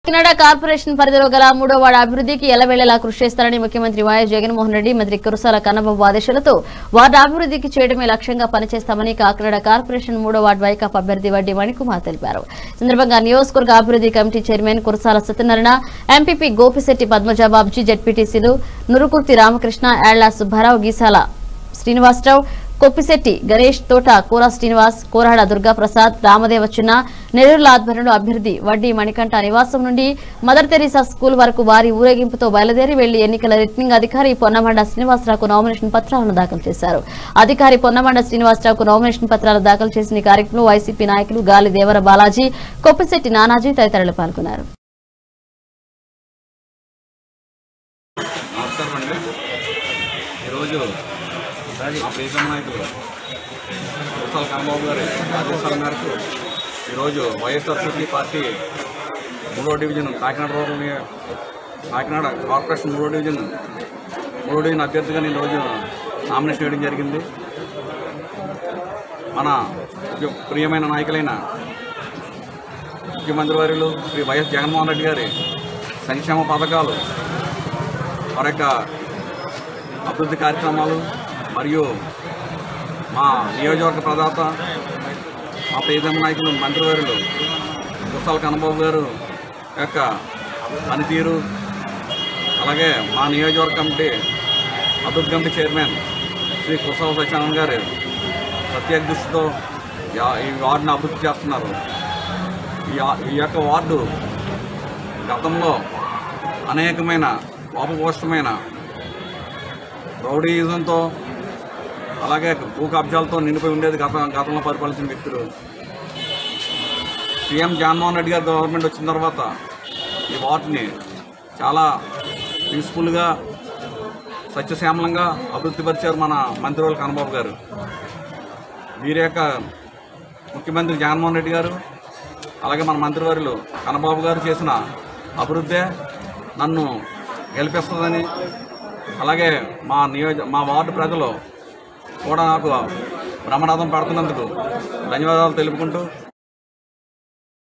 Kakinada corporation పరిధిలో గల మూడో వార్డు అభివృద్ధికి ఎల్లవేళలా కృషి చేస్తారని ముఖ్యమంత్రి వైఎస్ జగన్మోహన్ రెడ్డి మంత్రి కురసాల కన్నబాబు ఆదేశాలతో వార్డు అభివృద్ధికి చేయడమే లక్ష్యంగా పనిచేస్తామని కాకినాడ కార్పొరేషన్ మూడో వార్డు వైకాపా అభ్యర్థి వడ్డీ మణికుమార్ తెలిపారు ఈ సందర్భంగా నియోజకవర్గ అభివృద్ధి committee chairman Kurasala Satyanarayana MPP Gopisetti Padmaja Babji జెడ్పీటీసీలు నురుకుర్తి రామకృష్ణ ఏళ్ల సుబ్బారావు గీసాల శ్రీనివాసరావు కొప్పిశెట్టి గణేష్ తోట కూర శ్రీనివాస్ కోరహడ దుర్గాప్రసాద్ రామదేవ చిన్న నెల్లూరుల ఆధ్వర్యంలో అభ్యర్థి వడ్డీ మణికంఠ నివాసం నుండి మదర్ తెరీసా స్కూల్ వరకు వారి ఊరేగింపుతో బయలుదేరి వెళ్లి ఎన్నికల రిటర్నింగ్ అధికారి పొన్నమండ శ్రీనివాసరావుకు నామినేషన్ పత్రాలను దాఖలు చేశారు అధికారి పొన్నమండ శ్రీనివాసరావుకు నామినేషన్ పత్రాలు దాఖలు చేసిన ఈ కార్యక్రమంలో వైసీపీ నాయకులు గాలి దేవర బాలాజీ కొప్పిశెట్టి నానాజీ తదితరులు పాల్గొన్నారు నమస్కారం అండి ఈరోజు మా ప్రీతం నాయకులు కురసాల కన్నబాబు గారి ఆదేశాల మేరకు ఈరోజు వైఎస్ఆర్సీపీ పార్టీ మూడో డివిజన్ కాకినాడ రోడ్డు నియ- కాకినాడ కార్పొరేషన్ మూడో డివిజన్ మూడో డివిజన్ అభ్యర్థిగా నేను రోజు నామినేషన్ వేయడం జరిగింది మన ప్రియ- ప్రియమైన నాయకులైన ముఖ్యమంత్రి వర్యులు శ్రీ వైఎస్ జగన్మోహన్ రెడ్డి గారి సంక్షేమ పథకాలు వారి యొక్క అభివృద్ధి కార్యక్రమాలు మరియు మా నియోజకవర్గ ప్రదాత మా ప్రియతమ నాయకులు మంత్రివర్యులు కుసాల కన్నబాబు గారు యొక్క పనితీరు అలాగే మా నియోజకవర్గ కమిటీ అభివృద్ధి కమిటీ చైర్మన్ శ్రీ కుసాల సత్యానంద్ గారు ప్రత్యేక దృష్టితో యా- ఈ వార్డును అభివృద్ధి చేస్తున్నారు ఈ ఆ- ఈ యొక్క వార్డు గతంలో అనేకమైన లోపపోష్టమైన రౌడీయిజంతో అలాగే భూ కబ్జాలతో నిండిపోయి ఉండేది గత గతంలో పరిపాలించిన వ్యక్తులు సీఎం జగన్మోహన్ రెడ్డి గారి గవర్నమెంట్ వచ్చిన తర్వాత ఈ వార్డుని చాలా పీస్ఫుల్గా సత్యశ్యామలంగా అభివృద్ధి పరిచారు మన మంత్రివర్యులు కన్నబాబు గారు వీరి యొక్క ముఖ్యమంత్రి జగన్మోహన్ రెడ్డి గారు అలాగే మన మంత్రివర్యులు కన్నబాబు గారు చేసిన అభివృద్ధే నన్ను గెలిపిస్తుందని అలాగే మా నియోజ మా వార్డు ప్రజలు కూడా నాకు బ్రహ్మనాథం పడుతున్నందుకు ధన్యవాదాలు తెలుపుకుంటూ